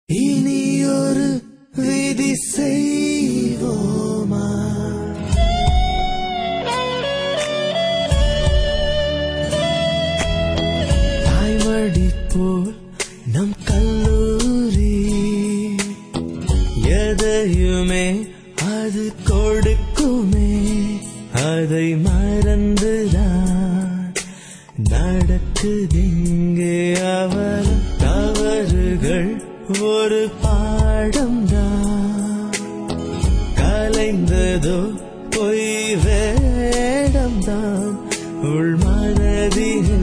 இனியொரு விதி செய்வோமா தாய்மடி போல் நம் கல்லூரி எதையுமே அது கொடுக்குமே அதை மறந்துதான் நடக்குதிங்கே அவர் தவறுகள் ஒரு பாடம்தான் கலைந்ததோ பொய் வேடம்தான் உள் மனதில்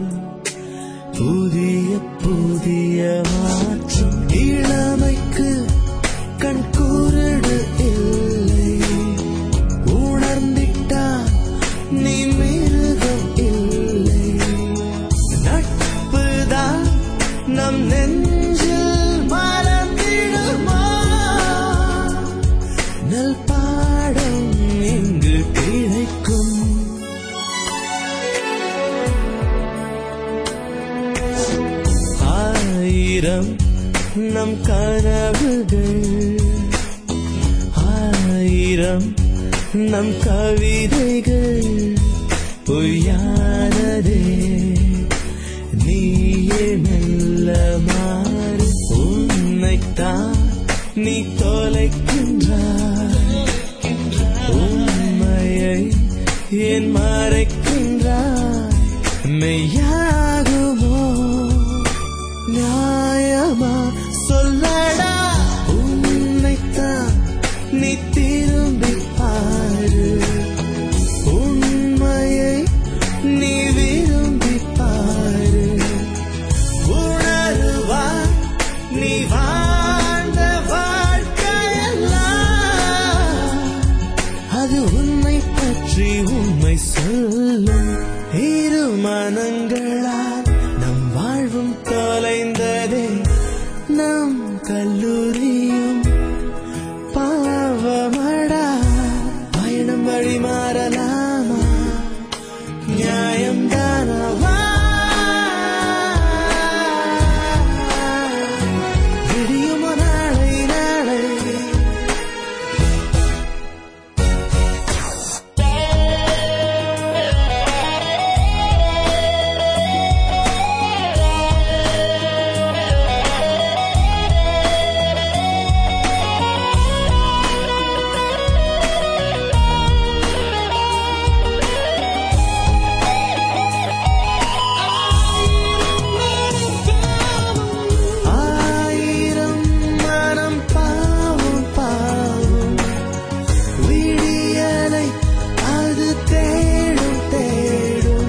புதிய புதிய மாற்றம் இளமைக்கு கண் குருடு இல்லை உணர்ந்திட்டா நீ மிருகம் இல்லை நட்புதான் நம் நெஞ்சில் மறந்திடுமா நல் பாடம் இங்கு கிடைக்கும் ஆயிரம் நம் கனவுகள் ஆயிரம் நம் கவிதைகள் பொய்யானதே நீயே மெல்ல மாறு உன்னைத்தான் நீ தொலைக்கின்றாய் உண்மையை ஏன் மறைக்கின்றாய் மெய்யாகுமோ நியாயமா சொல்லடா உன்னைத்தான் நீ திரும்பி பாரு உண்மையை நீ விரும்பி பாரு உணருவா நீ வாழ்ந்த வாழ்க்கையெல்லாம் அது உன்னை பற்றி உண்மை சொல்லும் இரு மனங்களால் நம் வாழ்வும் தொலைந்ததே நம் கல்லூரியும் பாவமடா பயணம் வழி மாறலாமா நியாயம் தானவா விடியுமோ நாளை நாளை ஆயிரம் மனம் பாவம் பாவம் விடியலை அது தேடும் தேடும்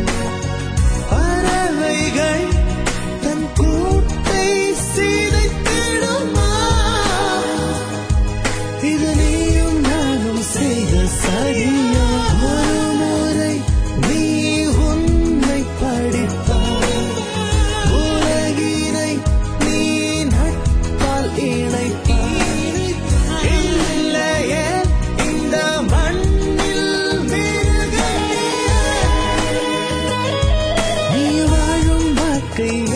பறவைகள் தன் கூட்டை சிதைத்திடுமா இது நீயும் நானும் செய்த சரியா ஒரு முறை நீ உன்னை படித்தாய் உலகினை நீ நட்பால் இணைத்தாய் இல்லையே இந்த மண்ணில் மிருகமே நீ வாழும் வாழ்க்கை